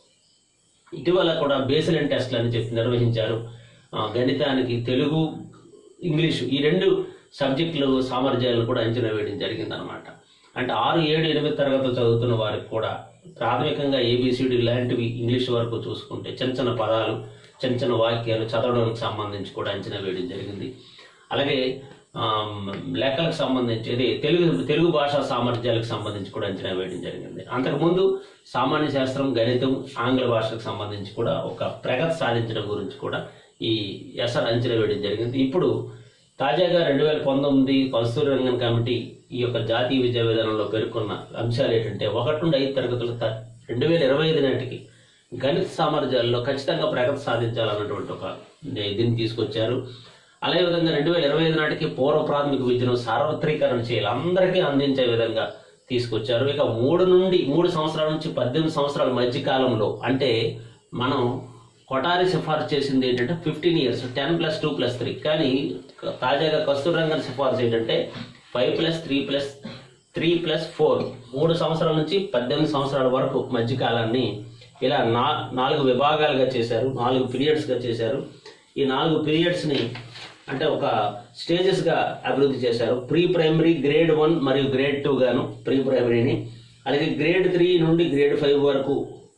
[SPEAKER 1] ఇటీవల కూడా బేసిలైన్ టెస్ట్లు అని చెప్పి నిర్వహించారు ఆ, గణితానికి తెలుగు ఇంగ్లీషు ఈ రెండు సబ్జెక్టులు సామర్థ్యాలను కూడా అంచనా వేయడం జరిగిందనమాట అంటే ఆరు ఏడు ఎనిమిది తరగతులు చదువుతున్న వారికి కూడా ప్రాథమికంగా ఏబిసిడి లాంటివి ఇంగ్లీష్ వరకు చూసుకుంటే చిన్న చిన్న పదాలు చిన్న చిన్న వాక్యాలు చదవడానికి సంబంధించి కూడా అంచనా వేయడం జరిగింది అలాగే ఆమ్, లెక్కలకు సంబంధించి ఇది తెలుగు తెలుగు భాషా సామర్థ్యాలకు సంబంధించి కూడా అంచనా వేయడం జరిగింది అంతకుముందు సామాన్య శాస్త్రం గణితం ఆంగ్ల భాషకు సంబంధించి కూడా ఒక ప్రగతి సాధించడం గురించి కూడా ఈ ఎస్ఆర్ అంచనా వేయడం జరిగింది ఇప్పుడు తాజాగా రెండు వేల పంతొమ్మిది కస్తూరి రంగన్ కమిటీ ఈ యొక్క జాతీయ విద్యా విధానంలో పేర్కొన్న అంశాలు ఏంటంటే ఒకటి నుండి ఐదు తరగతులు త- రెండు వేల ఇరవై ఐదు నాటికి గణిత సామర్థ్యాల్లో ఖచ్చితంగా ప్రగతి సాధించాలన్నటువంటి ఒక దీన్ని తీసుకొచ్చారు అదే విధంగా రెండు వేల ఇరవై ఐదు నాటికి పూర్వ ప్రాథమిక విద్యను సార్వత్రీకరణ చేయాలి అందరికీ అందించే విధంగా తీసుకొచ్చారు ఇక మూడు నుండి మూడు సంవత్సరాల నుంచి పద్దెనిమిది సంవత్సరాల మధ్య కాలంలో అంటే మనం కొటారి సిఫార్సు చేసింది ఏంటంటే fifteen years ten plus two plus three కానీ తాజాగా కస్తూరి రంగన్ సిఫార్సు ఏంటంటే five plus three plus three plus four మూడు సంవత్సరాల నుంచి పద్దెనిమిది సంవత్సరాల వరకు మధ్య కాలాన్ని ఇలా నా నాలుగు విభాగాలుగా చేశారు నాలుగు పీరియడ్స్గా చేశారు ఈ నాలుగు పీరియడ్స్ని అంటే ఒక స్టేజెస్గా అభివృద్ధి చేశారు ప్రీ ప్రైమరీ గ్రేడ్ వన్ మరియు గ్రేడ్ టూ గాను ప్రీ ప్రైమరీని అలాగే గ్రేడ్ త్రీ నుండి గ్రేడ్ ఫైవ్ వరకు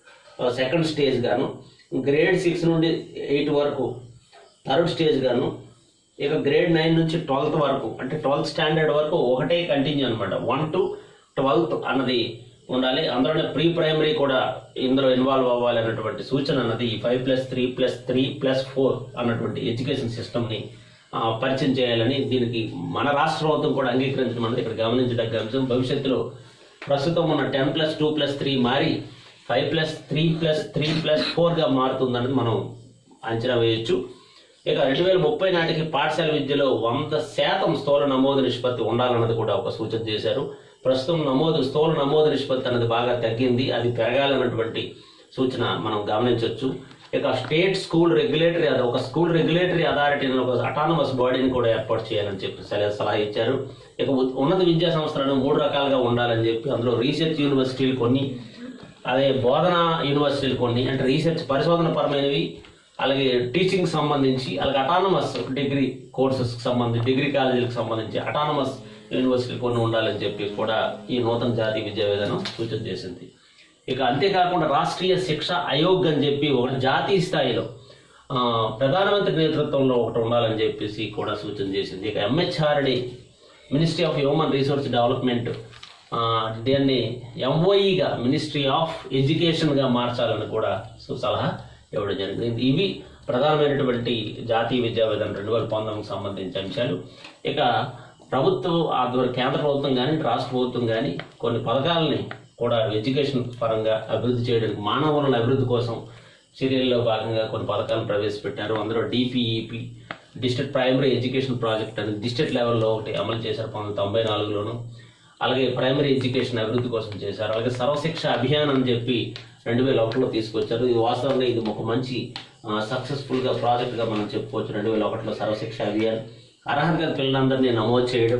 [SPEAKER 1] సెకండ్ స్టేజ్ గాను గ్రేడ్ సిక్స్ నుండి ఎయిట్ వరకు థర్డ్ స్టేజ్ గాను ఇక గ్రేడ్ నైన్ నుంచి ట్వెల్త్ వరకు అంటే ట్వెల్త్ స్టాండర్డ్ వరకు ఒకటే కంటిన్యూ అనమాట వన్ టు ట్వెల్త్ అన్నది ఉండాలి అందులోనే ప్రీ ప్రైమరీ కూడా ఇందులో ఇన్వాల్వ్ అవ్వాలి అన్నటువంటి సూచన అన్నది ఈ five plus three plus three plus four అన్నటువంటి ఎడ్యుకేషన్ సిస్టమ్ని పరిచయం చేయాలని దీనికి మన రాష్ట్ర ప్రభుత్వం కూడా అంగీకరించడం అన్నది ఇక్కడ గమనించదగ్గ అంశం భవిష్యత్తులో ప్రస్తుతం ఉన్న ten plus two plus three మారి five plus three plus three plus ఫోర్గా మారుతుందన్నది మనం అంచనా వేయొచ్చు ఇక రెండు వేల ముప్పై నాటికి పాఠశాల విద్యలో వంద శాతం స్థూల నమోదు నిష్పత్తి ఉండాలన్నది కూడా ఒక సూచన చేశారు ప్రస్తుతం నమోదు స్థూల నమోదు నిష్పత్తి అనేది బాగా తగ్గింది అది పెరగాలన్నటువంటి సూచన మనం గమనించవచ్చు ఇక స్టేట్ స్కూల్ రెగ్యులేటరీ అది ఒక స్కూల్ రెగ్యులేటరీ అథారిటీ ఒక అటానమస్ బాడీని కూడా ఏర్పాటు చేయాలని చెప్పి సలహా సలహా ఇచ్చారు ఇక ఉ- ఉన్నత విద్యా సంస్థలను మూడు రకాలుగా ఉండాలని చెప్పి అందులో రీసెర్చ్ యూనివర్సిటీలు కొన్ని అదే బోధన యూనివర్సిటీలు కొన్ని అంటే రీసెర్చ్ పరిశోధన పరమైనవి అలాగే టీచింగ్ సంబంధించి అలాగే అటానమస్ డిగ్రీ కోర్సెస్ సంబంధించి డిగ్రీ కాలేజీలకు సంబంధించి అటానమస్ యూనివర్సిటీలు కొన్ని ఉండాలని చెప్పి కూడా ఈ నూతన జాతీయ విద్యా విధానం సూచన చేసింది ఇక అంతేకాకుండా రాష్ట్రీయ శిక్ష ఆయోగ్ అని చెప్పి ఒకటి జాతీయ స్థాయిలో ఆ, ప్రధానమంత్రి నేతృత్వంలో ఒకటి ఉండాలని చెప్పేసి కూడా సూచన చేసింది ఇక MHRD ministry of human resource development ఆ, దీన్ని ఎంఓఈగా మినిస్ట్రీ ఆఫ్ ఎడ్యుకేషన్గా మార్చాలని కూడా సు- సలహా ఇవ్వడం జరిగింది ఇవి ప్రధానమైనటువంటి జాతీయ విద్యా విధానం రెండు వేల పంతొమ్మిదికి సంబంధించిన అంశాలు ఇక ప్రభుత్వం ఆధ్వర్యం కేంద్ర ప్రభుత్వం కానీ రాష్ట్ర ప్రభుత్వం కానీ కొన్ని పథకాలని కూడా ఎడ్యుకేషన్ పరంగా అభివృద్ధి చేయడానికి మానవ వనరుల అభివృద్ధి కోసం చర్యల్లో భాగంగా కొన్ని పథకాలను ప్రవేశపెట్టారు అందులో DPEP district primary education project అని డిస్ట్రిక్ట్ లెవెల్లో ఒకటి అమలు చేశారు పంతొమ్మిది తొంభై నాలుగులోను అలాగే ప్రైమరీ ఎడ్యుకేషన్ అభివృద్ధి కోసం చేశారు అలాగే సర్వశిక్ష అభియాన్ అని చెప్పి రెండు వేల ఒకటిలో తీసుకొచ్చారు ఇది వాస్తవంగా ఇది ఒక మంచి సక్సెస్ఫుల్గా ప్రాజెక్ట్గా మనం చెప్పుకోవచ్చు రెండు వేల ఒకటిలో సర్వశిక్ష అభియాన్ అర్హత గల పిల్లలందరినీ నమోదు చేయడం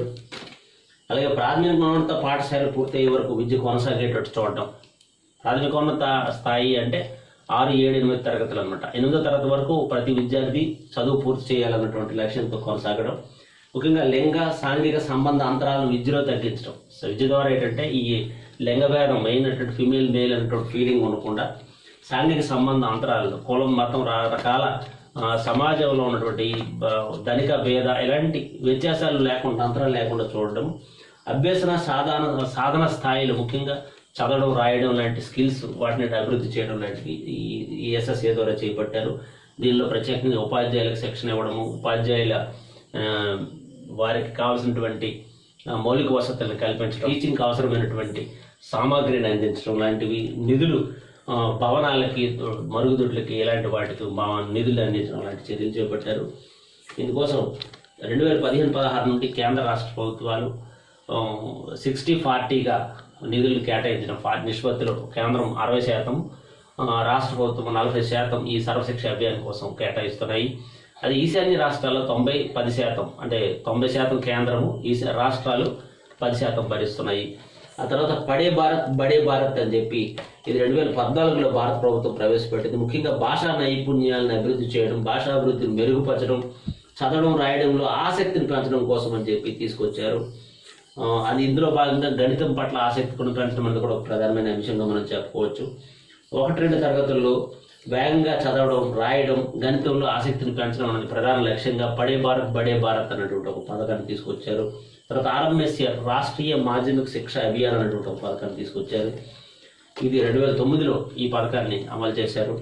[SPEAKER 1] అలాగే ప్రాథమికోన్నత పాఠశాల పూర్తయ్యే వరకు విద్య కొనసాగేటట్టు చూడటం ప్రాథమికోన్నత స్థాయి అంటే ఆరు ఏడు ఎనిమిది తరగతులు అనమాట ఎనిమిదో తరగతి వరకు ప్రతి విద్యార్థి చదువు పూర్తి చేయాలన్నటువంటి లక్ష్యంతో కొనసాగడం ముఖ్యంగా లింగ సాంఘిక సంబంధ అంతరాలను విద్యలో తగ్గించడం సో విద్య ద్వారా ఏంటంటే ఈ లింగ భేదం మెయిన్ అటువంటి ఫిమేల్ మేల్ అనేటువంటి ఫీలింగ్ ఉండకుండా సాంఘిక సంబంధ అంతరాలు కులం మతం రకరకాల ఆ, సమాజంలో ఉన్నటువంటి ఆ, ధనిక భేద ఇలాంటి వ్యత్యాసాలు లేకుండా అంతరాలు లేకుండా చూడడం అభ్యసన సాధన సాధన స్థాయిలో ముఖ్యంగా చదవడం రాయడం లాంటి స్కిల్స్ వాటిని అభివృద్ధి చేయడం లాంటివి ఈ ఈ ఎస్ఎస్ఏ ద్వారా చేపట్టారు దీనిలో ప్రత్యేకంగా ఉపాధ్యాయులకు శిక్షణ ఇవ్వడము ఉపాధ్యాయుల ఆ, వారికి కావాల్సినటువంటి ఆ, మౌలిక వసతులను కల్పించడం టీచింగ్కి అవసరమైనటువంటి సామాగ్రిని అందించడం లాంటివి నిధులు ఆ, భవనాలకి మరుగుదొడ్లకి ఇలాంటి వాటికి మా నిధులు అందించడం లాంటి చర్యలు చేపట్టారు ఇందుకోసం రెండు వేల పదిహేను పదహారు నుండి కేంద్ర రాష్ట్ర ప్రభుత్వాలు సిక్స్టీ ఫార్టీగా నిధులు కేటాయించిన ఫా నిష్పత్తిలో కేంద్రం అరవై శాతం ఆ, రాష్ట్ర ప్రభుత్వం నలభై శాతం ఈ సర్వశిక్ష అభియాన్ కోసం కేటాయిస్తున్నాయి అది ఈశాన్య రాష్ట్రాల్లో తొంభై పది శాతం అంటే తొంభై శాతం కేంద్రము ఈశా రాష్ట్రాలు పది శాతం భరిస్తున్నాయి ఆ తర్వాత పడే భారత్ బడే భారత్ అని చెప్పి ఇది రెండు వేల పద్నాలుగులో భారత ప్రభుత్వం ప్రవేశపెట్టింది ముఖ్యంగా భాషా నైపుణ్యాలను అభివృద్ధి చేయడం భాషా అభివృద్ధిని మెరుగుపరచడం చదవడం రాయడంలో ఆసక్తిని పెంచడం కోసం అని చెప్పి తీసుకొచ్చారు ఆ, అది ఇందులో భాగంగా గణితం పట్ల ఆసక్తి కూడా పెంచడం అనేది కూడా ఒక ప్రధానమైన అంశంగా మనం చెప్పుకోవచ్చు ఒకటి రెండు తరగతుల్లో వేగంగా చదవడం రాయడం గణితంలో ఆసక్తిని పెంచడం అనేది ప్రధాన లక్ష్యంగా పడే భారత్ బడే భారత్ అనేటువంటి ఒక పథకాన్ని తీసుకొచ్చారు తర్వాత ఆర్ఎంఎస్సీ రాష్ట్రీయ మాధ్యమిక శిక్ష అభియాన్ అనేటువంటి ఒక పథకాన్ని తీసుకొచ్చారు ఇది రెండు వేల తొమ్మిదిలో ఈ పథకాన్ని అమలు చేశారు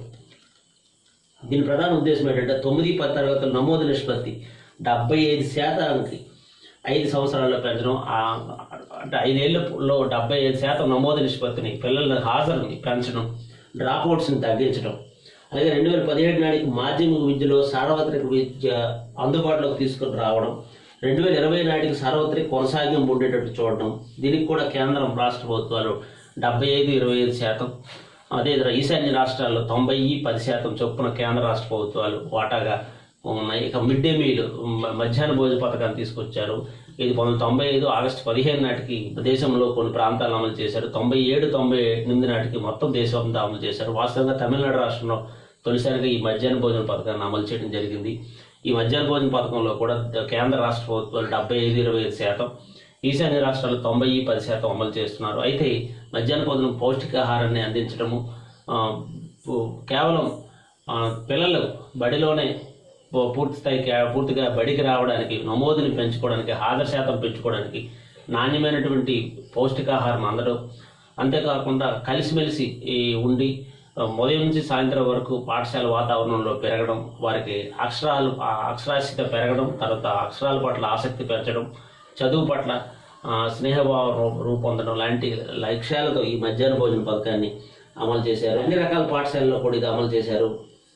[SPEAKER 1] దీని ప్రధాన ఉద్దేశం ఏంటంటే తొమ్మిది పది తరగతుల నమోదు నిష్పత్తి డెబ్బై ఐదు శాతానికి ఐదు సంవత్సరాల్లో పెంచడం ఆ- అంటే ఐదేళ్లలో డెబ్బై ఐదు శాతం నమోదు నిష్పత్తిని పిల్లల హాజరుని పెంచడం డ్రాప్ అవుట్స్ని తగ్గించడం అలాగే రెండు వేల పదిహేడు నాటికి మాధ్యమిక విద్యలో సార్వత్రిక విద్య అందుబాటులోకి తీసుకొని రావడం రెండు వేల ఇరవై నాటికి సార్వత్రిక కొనసాగింపు ఉండేటట్టు చూడడం దీనికి కూడా కేంద్రం రాష్ట్ర ప్రభుత్వాలు డెబ్బై ఐదు ఇరవై ఐదు శాతం అదే విధంగా ఈశాన్య రాష్ట్రాల్లో తొంభై పది శాతం చొప్పున కేంద్ర రాష్ట్ర ప్రభుత్వాలు వాటాగా ఉన్నాయి ఇక మిడ్ డే మీల్ మ- మధ్యాహ్న భోజన పథకాన్ని తీసుకొచ్చారు ఇది పంతొమ్మిది తొంభై ఐదు ఆగస్టు పదిహేను నాటికి దేశంలో కొన్ని ప్రాంతాలు అమలు చేశారు తొంభై ఏడు తొంభై ఎనిమిది నాటికి మొత్తం దేశం అంతా అమలు చేశారు వాస్తవంగా తమిళనాడు రాష్ట్రంలో తొలిసారిగా ఈ మధ్యాహ్న భోజన పథకాన్ని అమలు చేయడం జరిగింది ఈ మధ్యాహ్న భోజన పథకంలో కూడా ద- కేంద్ర రాష్ట్ర ప్రభుత్వాలు డెబ్బై ఐదు ఇరవై ఐదు శాతం ఈశాన్య రాష్ట్రాలు తొంభై పది శాతం అమలు చేస్తున్నారు అయితే మధ్యాహ్న భోజనం పౌష్టికాహారాన్ని అందించడము ఆ, పు- కేవలం ఆ, పిల్లలు బడిలోనే పూ- పూర్తి స్థాయికి పూర్తిగా బడికి రావడానికి నమోదుని పెంచుకోవడానికి హాజరు శాతం పెంచుకోవడానికి నాణ్యమైనటువంటి పౌష్టికాహారం అందడం అంతేకాకుండా కలిసిమెలిసి ఈ ఉండి ఆ, ఉదయం నుంచి సాయంత్రం వరకు పాఠశాల వాతావరణంలో పెరగడం వారికి అక్షరాలు ఆ అక్షరాస్యత పెరగడం తర్వాత అక్షరాల పట్ల ఆసక్తి పెంచడం చదువు పట్ల ఆ, స్నేహభావం రూ- రూపొందడం లాంటి లక్ష్యాలతో ఈ మధ్యాహ్న భోజన పథకాన్ని అమలు చేశారు అన్ని రకాల పాఠశాలల్లో కూడా ఇది అమలు చేశారు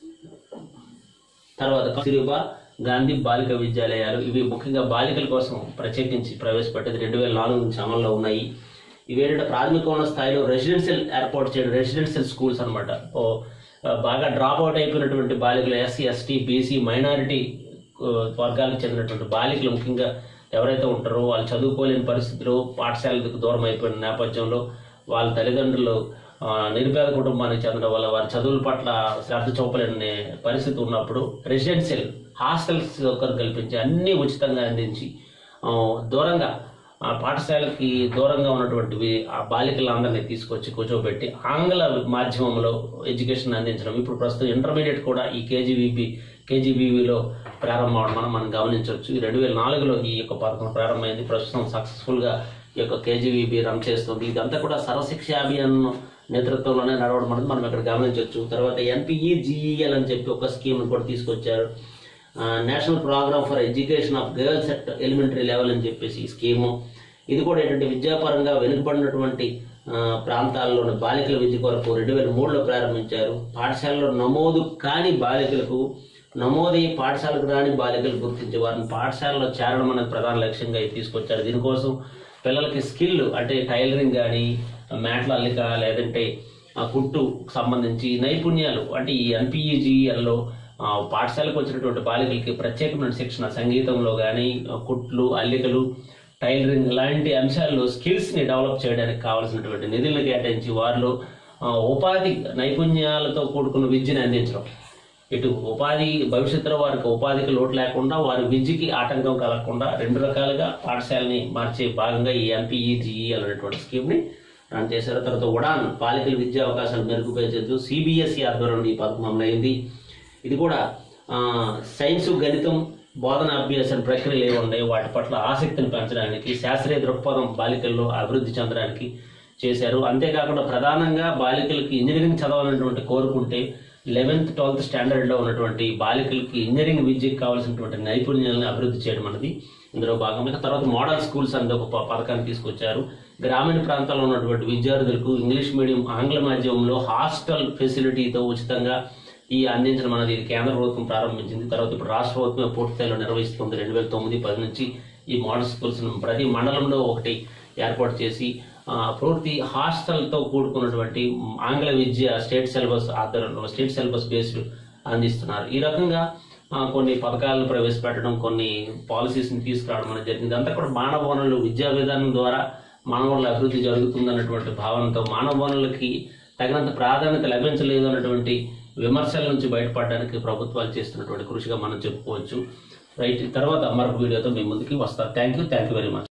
[SPEAKER 1] తర్వాత కస్తూరిబా గాంధీ బాలిక విద్యాలయాలు ఇవి ముఖ్యంగా బాలికల కోసం ప్రత్యేకించి ప్రవేశపెట్టేది రెండు వేల నాలుగు నుంచి అమల్లో ఉన్నాయి ఇవి ఏంటంటే ప్రాథమికోన్నత స్థాయిలో రెసిడెన్షియల్ ఏర్పాటు చేయడం రెసిడెన్షియల్ స్కూల్స్ అనమాట ఓ ఆ, బాగా డ్రాప్ అవుట్ అయిపోయినటువంటి బాలికలు ఎస్సీ ఎస్టీ బీసీ మైనారిటీ వర్గాలకు చెందినటువంటి బాలికలు ముఖ్యంగా ఎవరైతే ఉంటారో వాళ్ళు చదువుకోలేని పరిస్థితిలో పాఠశాలకు దూరం అయిపోయిన నేపథ్యంలో వాళ్ళ తల్లిదండ్రులు ఆ, నిరుపేద కుటుంబానికి చెందడం వల్ల వారి చదువుల పట్ల శ్రద్ధ చూపలేని పరిస్థితి ఉన్నప్పుడు రెసిడెన్షియల్ హాస్టల్స్ సౌకర్యం కల్పించి అన్ని ఉచితంగా అందించి ఆ, దూరంగా ఆ పాఠశాలకి దూరంగా ఉన్నటువంటివి ఆ బాలికలందరినీ తీసుకొచ్చి కూర్చోబెట్టి ఆంగ్ల మాధ్యమంలో ఎడ్యుకేషన్ అందించడం ఇప్పుడు ప్రస్తుతం ఇంటర్మీడియట్ కూడా ఈ కేజీవీబీ కేజీబీవీలో ప్రారంభం అవడం మనం మనం గమనించవచ్చు ఈ రెండు వేల నాలుగులో ఈ యొక్క పథకం ప్రారంభమైంది ప్రస్తుతం సక్సెస్ఫుల్గా ఈ యొక్క కేజీవీబీ రన్ చేస్తుంది ఇదంతా కూడా సర్వశిక్ష అభియాన్ నేతృత్వంలోనే నడవడం అనేది మనం ఇక్కడ గమనించవచ్చు తర్వాత ఎన్పిఈ జీఈఎల్ అని చెప్పి ఒక స్కీమ్ కూడా తీసుకొచ్చారు national programme for education of girls at elementary level అని చెప్పేసి ఈ స్కీము ఇది కూడా ఏంటంటే విద్యాపరంగా వెనుకబడినటువంటి ఆ, ప్రాంతాల్లోని బాలికల విద్య కొరకు రెండు వేల మూడులో ప్రారంభించారు పాఠశాలలో నమోదు కాని బాలికలకు నమోదయ్యి పాఠశాలకు రాని బాలికలు గుర్తించి వారిని పాఠశాలలో చేరడం అనేది ప్రధాన లక్ష్యంగా ఇది తీసుకొచ్చారు దీనికోసం పిల్లలకి స్కిల్ అంటే టైలరింగ్ కానీ మ్యాట్ల అల్లిక లేదంటే ఆ కుట్టు సంబంధించి నైపుణ్యాలు అంటే ఈ ఎన్పిఈజిఎల్లో పాఠశాలకు వచ్చినటువంటి బాలికలకి ప్రత్యేకమైన శిక్షణ సంగీతంలో కానీ కుట్లు అల్లికలు టైలరింగ్ లాంటి అంశాల్లో స్కిల్స్ని డెవలప్ చేయడానికి కావాల్సినటువంటి నిధులను కేటాయించి వారిలో ఆ, ఉపాధి నైపుణ్యాలతో కూడుకున్న విద్యను అందించడం ఇటు ఉపాధి భవిష్యత్తులో వారికి ఉపాధికి లోటు లేకుండా వారి విద్యకి ఆటంకం కలగకుండా రెండు రకాలుగా పాఠశాలని మార్చే భాగంగా ఈ ఎన్పిఈజిఈఎల్ అనేటువంటి స్కీమ్ని రన్ చేశారు తర్వాత ఉడాన్ బాలికల విద్యా అవకాశాలు మెరుగుపరిచేందుకు సిబిఎస్ఈ ఆధ్వర్యంలో ఈ పథకం అమలైంది ఇది కూడా ఆ, సైన్స్ గణితం బోధన అభ్యాసన ప్రక్రియలు ఏవి ఉన్నాయి వాటి పట్ల ఆసక్తిని పెంచడానికి శాస్త్రీయ దృక్పథం బాలికల్లో అభివృద్ధి చెందడానికి చేశారు అంతేకాకుండా ప్రధానంగా బాలికలకి ఇంజనీరింగ్ చదవాలనేటువంటి కోరుకుంటే లెవెన్త్ ట్వెల్త్ స్టాండర్డ్లో ఉన్నటువంటి బాలికలకి ఇంజనీరింగ్ విద్యకు కావాల్సినటువంటి నైపుణ్యాలను అభివృద్ధి చేయడం అనేది ఇందులో భాగంగా తర్వాత మోడల్ స్కూల్స్ అనేది ఒక ప- పథకాన్ని తీసుకొచ్చారు గ్రామీణ ప్రాంతాల్లో ఉన్నటువంటి విద్యార్థులకు ఇంగ్లీష్ మీడియం ఆంగ్ల మాధ్యమంలో హాస్టల్ ఫెసిలిటీతో ఉచితంగా ఈ అందించడం అనేది ఇది కేంద్ర ప్రభుత్వం ప్రారంభించింది తర్వాత ఇప్పుడు రాష్ట్ర ప్రభుత్వం పూర్తి స్థాయిలో నిర్వహిస్తుంది రెండు వేల తొమ్మిది పది నుంచి ఈ మోడల్ స్కూల్స్ ప్రతి మండలంలో ఒకటి ఏర్పాటు చేసి ఆ, పూర్తి హాస్టల్తో కూడుకున్నటువంటి ఆంగ్ల విద్య స్టేట్ సిలబస్ ఆధారంలో స్టేట్ సిలబస్ బేస్డ్ అందిస్తున్నారు ఈ రకంగా ఆ, కొన్ని పథకాలను ప్రవేశపెట్టడం కొన్ని పాలసీస్ని తీసుకురావడం అనేది జరిగింది అంతా కూడా మానవ వనరులు విద్యా విధానం ద్వారా మానవ వనరుల అభివృద్ధి జరుగుతుందన్నటువంటి భావనతో మానవ వనరులకి తగినంత ప్రాధాన్యత లభించలేదు అన్నటువంటి విమర్శల నుంచి బయటపడడానికి ప్రభుత్వాలు చేస్తున్నటువంటి కృషిగా మనం చెప్పుకోవచ్చు రైట్ తర్వాత మరొక వీడియోతో మీ ముందుకి వస్తారు thank you thank you very much